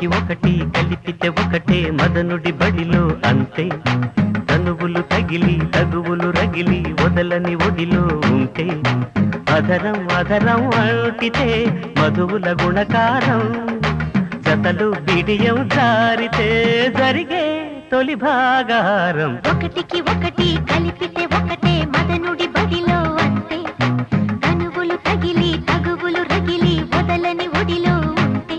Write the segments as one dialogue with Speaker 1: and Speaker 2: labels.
Speaker 1: ఒకటికి ఒకటి కలిపితే ఒకటే మదనుడి బడిలో అంతే తనువులు తగిలి తగువులు రగిలి వదలని ఒడిలో ఉంటే అధరం అధరం అంటితే మధువుల గుణకారం జతలు బిడియం జారితే జరిగే తొలి భాగారం
Speaker 2: ఒకటికి ఒకటి కలిపితే ఒకటే మదనుడి బడిలో అంతే కనువులు తగిలి తగువులు రగిలి వదలని ఒడిలో ఉంటే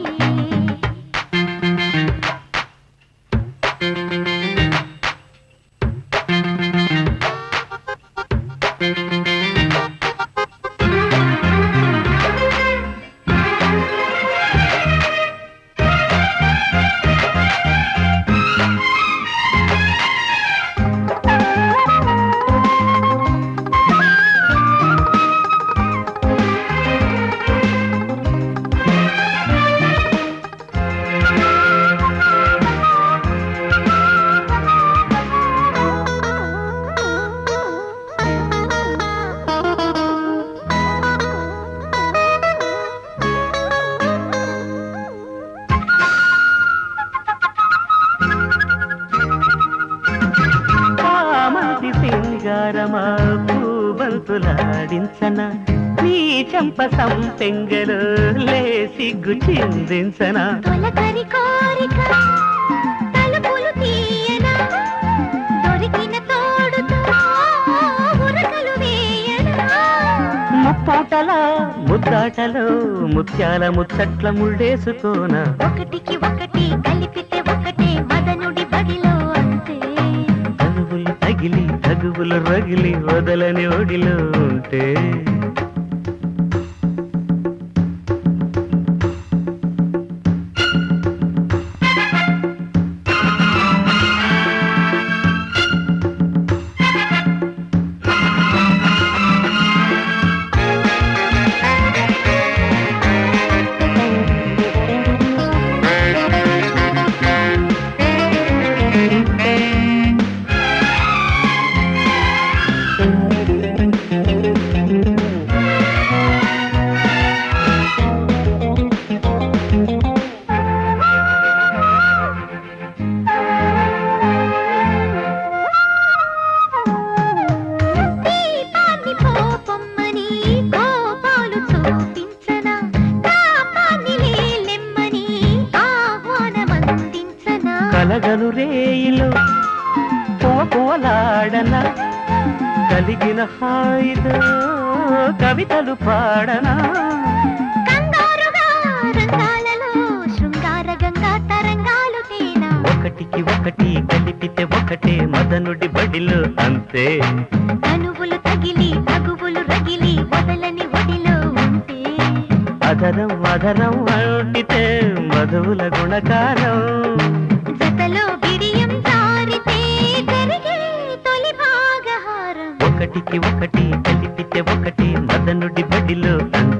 Speaker 1: మంచి సింగారమా పూబంతులాడించన నీ చెంప సంపెంగలు లేసిగ్గు చిందించన
Speaker 2: తొలకరి కోరిక తలుపులు తీయనా దొరికిన తోడుతో ఉరకలు వేయనా
Speaker 1: ముప్పాటల ముద్దాటలో ముత్యాల ముచ్చట్ల ముళ్ళేసుకోన
Speaker 2: ఒకటికి ఒకటి కలిపితే ఒకటే మదనుడి బడిలో అంతే
Speaker 1: తగువులు తగిలి తగువులు రగిలి వదలని ఒడిలో ఉంటే
Speaker 2: దీపాన్ని పోపొమ్మని కోపాలు చూపించనా తాపాన్ని లేలెమ్మని ఆహ్వానమందించనా
Speaker 1: కలగలు రేయిలో పోలాడన కలిగిన హాయితో కవితలు పాడనా
Speaker 2: కంగారుగా రంగాలలో శృంగార గంగా తరంగాలు తేనా
Speaker 1: ఒకటికి ఒకటి కలిపితే ఒకటే మదనుడి బడిలో అంతే
Speaker 2: కనువులు తగిలి తగువులు రగిలి వదలని ఒడిలో ఉంటే
Speaker 1: అధరం అధరం అంటితే మధువుల గుణకారం
Speaker 2: జతలో బిడియం జారితే జరిగే తొలి భాగహారం
Speaker 1: ఒకటికి ఒకటి కలిపితే ఒకటి మదనుడి బడిలో అంతే